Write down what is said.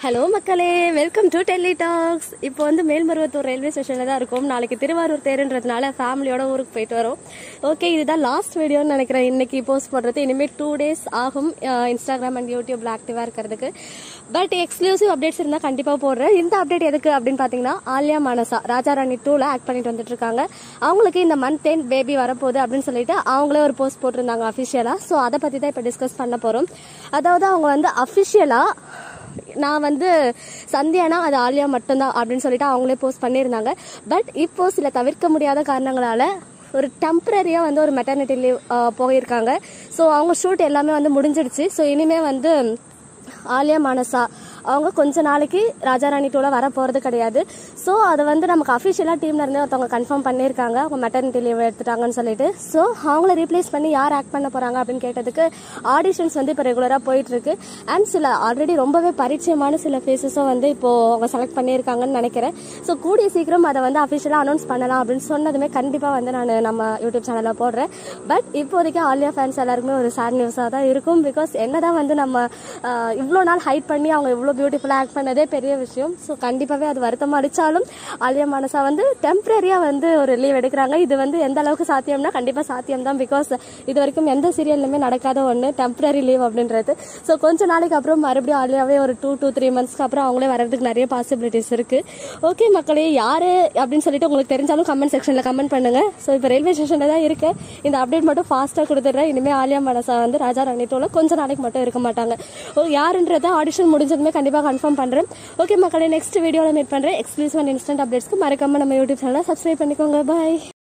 hello மக்களே welcome to Delhi tax இப்போ வந்து மேல்மருவத்தூர் ரயில்வே ஸ்டேஷனில் தான் இருக்கும் நாளைக்கு திருவாரூர் தேருன்றதுனால ஃபேமிலியோட ஊருக்கு போயிட்டு வரோம் ஓகே இதுதான் லாஸ்ட் வீடியோன்னு நினைக்கிறேன் இன்னைக்கு போஸ்ட் பண்ணுறது இனிமேல் டூ டேஸ் ஆகும் அஹ், இன்ஸ்டாகிராம் அண்ட் யூடியூப்ல ஆக்டிவாக இருக்கிறதுக்கு பட் எக்ஸ்க்ளூசிவ் அப்டேட்ஸ் இருந்தால் கண்டிப்பாக போடுறேன் இந்த அப்டேட் எதுக்கு அப்படின்னு பார்த்தீங்கன்னா ஆலியா மானசா ராஜா ராணி டூவில் ஆக்ட் பண்ணிட்டு வந்துட்டு இருக்காங்க அவங்களுக்கு இந்த மந்த் டென் பேபி வரப்போகுது அப்படின்னு சொல்லிட்டு அவங்களே ஒரு போஸ்ட் போட்டிருந்தாங்க அஃபிஷியலாக ஸோ அதை பற்றி தான் இப்போ டிஸ்கஸ் பண்ண போகிறோம் அதாவது அவங்க வந்து அஃபிஷியலாக நான் வந்து சந்தியானா அது ஆலியா மட்டும்தான் அப்படின்னு சொல்லிட்டு அவங்களே போஸ்ட் பண்ணியிருந்தாங்க பட் இப்போ சில தவிர்க்க முடியாத காரணங்களால ஒரு டெம்பரரியாக வந்து ஒரு மெட்டர்னிட்டி லீவ் போயிருக்காங்க ஸோ அவங்க ஷூட் எல்லாமே வந்து முடிஞ்சிடுச்சு ஸோ இனிமே வந்து ஆலியா மானசா அவங்க கொஞ்ச நாளைக்கு ராஜாராணி டூல வர போகிறது கிடையாது ஸோ அதை வந்து நமக்கு அஃபிஷியலாக டீம்ல இருந்தே ஒருத்தவங்க கன்ஃபார்ம் பண்ணியிருக்காங்க அவங்க மெட்டர்னிட்டி லீவ் எடுத்துட்டாங்கன்னு சொல்லிட்டு ஸோ அவங்கள ரீப்ளேஸ் பண்ணி யார் ஆக்ட் பண்ண போகிறாங்க அப்படின்னு கேட்டதுக்கு ஆடிஷன்ஸ் வந்து இப்போ ரெகுலராக போயிட்டு இருக்கு அண்ட் சில ஆல்ரெடி ரொம்பவே பரிச்சயமான சில ஃபேஸஸும் வந்து இப்போ அவங்க செலக்ட் பண்ணியிருக்காங்கன்னு நினைக்கிறேன் ஸோ கூடிய சீக்கிரம் அதை வந்து அஃபிஷியலாக அனௌன்ஸ் பண்ணலாம் அப்படின்னு சொன்னதுமே கண்டிப்பாக வந்து நான் நம்ம யூடியூப் சேனலில் போடுறேன் பட் இப்போதைக்கு ஆலியா ஃபேன்ஸ் எல்லாருக்குமே ஒரு சேட் நியூஸாக தான் இருக்கும் பிகாஸ் என்னதான் வந்து நம்ம இவ்வளோ நாள் ஹைட் பண்ணி அவங்க இவ்வளோ பியூட்டிஃபுல்லாக ஆக்ட் பண்ணதே பெரிய விஷயம் ஸோ கண்டிப்பாகவே அது வருத்தமாக அடித்தாலும் ஆலியா மனசா வந்து டெம்பரரியாக வந்து ஒரு லீவ் எடுக்கிறாங்க இது வந்து எந்த அளவுக்கு சாத்தியம்னா கண்டிப்பாக சாத்தியம் தான் பிகாஸ் இது வரைக்கும் எந்த சீரியல்லுமே நடக்காத ஒன்று டெம்பரரி லீவ் அப்படின்றது ஸோ கொஞ்ச நாளைக்கு அப்புறம் மறுபடியும் ஆலியாவே ஒரு டூ டூ த்ரீ மந்த்ஸ்க்கு அப்புறம் அவங்களே வர்றதுக்கு நிறைய பாசிபிலிட்டிஸ் இருக்கு ஓகே மக்களே யாரு அப்படின்னு சொல்லிட்டு உங்களுக்கு தெரிஞ்சாலும் கமெண்ட் செக்ஷனில் கமெண்ட் பண்ணுங்க ஸோ இப்போ ரயில்வே ஸ்டேஷனில் தான் இருக்கு இந்த அப்டேட் மட்டும் ஃபாஸ்ட்டாக கொடுத்துட்றேன் இனிமேல் ஆலியா மனசா வந்து ராஜா ராணி டூல கொஞ்ச நாளைக்கு மட்டும் இருக்க மாட்டாங்க ஓ யாருன்றத ஆடிஷன் முடிஞ்சதுமே கண்டிப்பாக கன்ஃபார்ம் பண்ணுறேன் ஓகே மக்களே நெக்ஸ்ட் வீடியோவில் மீட் பண்ணுறேன் எக்ஸ்க்ளூசிவ் அண்ட் இன்ஸ்டன்ட் அப்டேட்ஸ்க்கு மறக்காம நம்ம யூடியூப் சேனலை சப்ஸ்கிரைப் பண்ணிக்கோங்க பாய்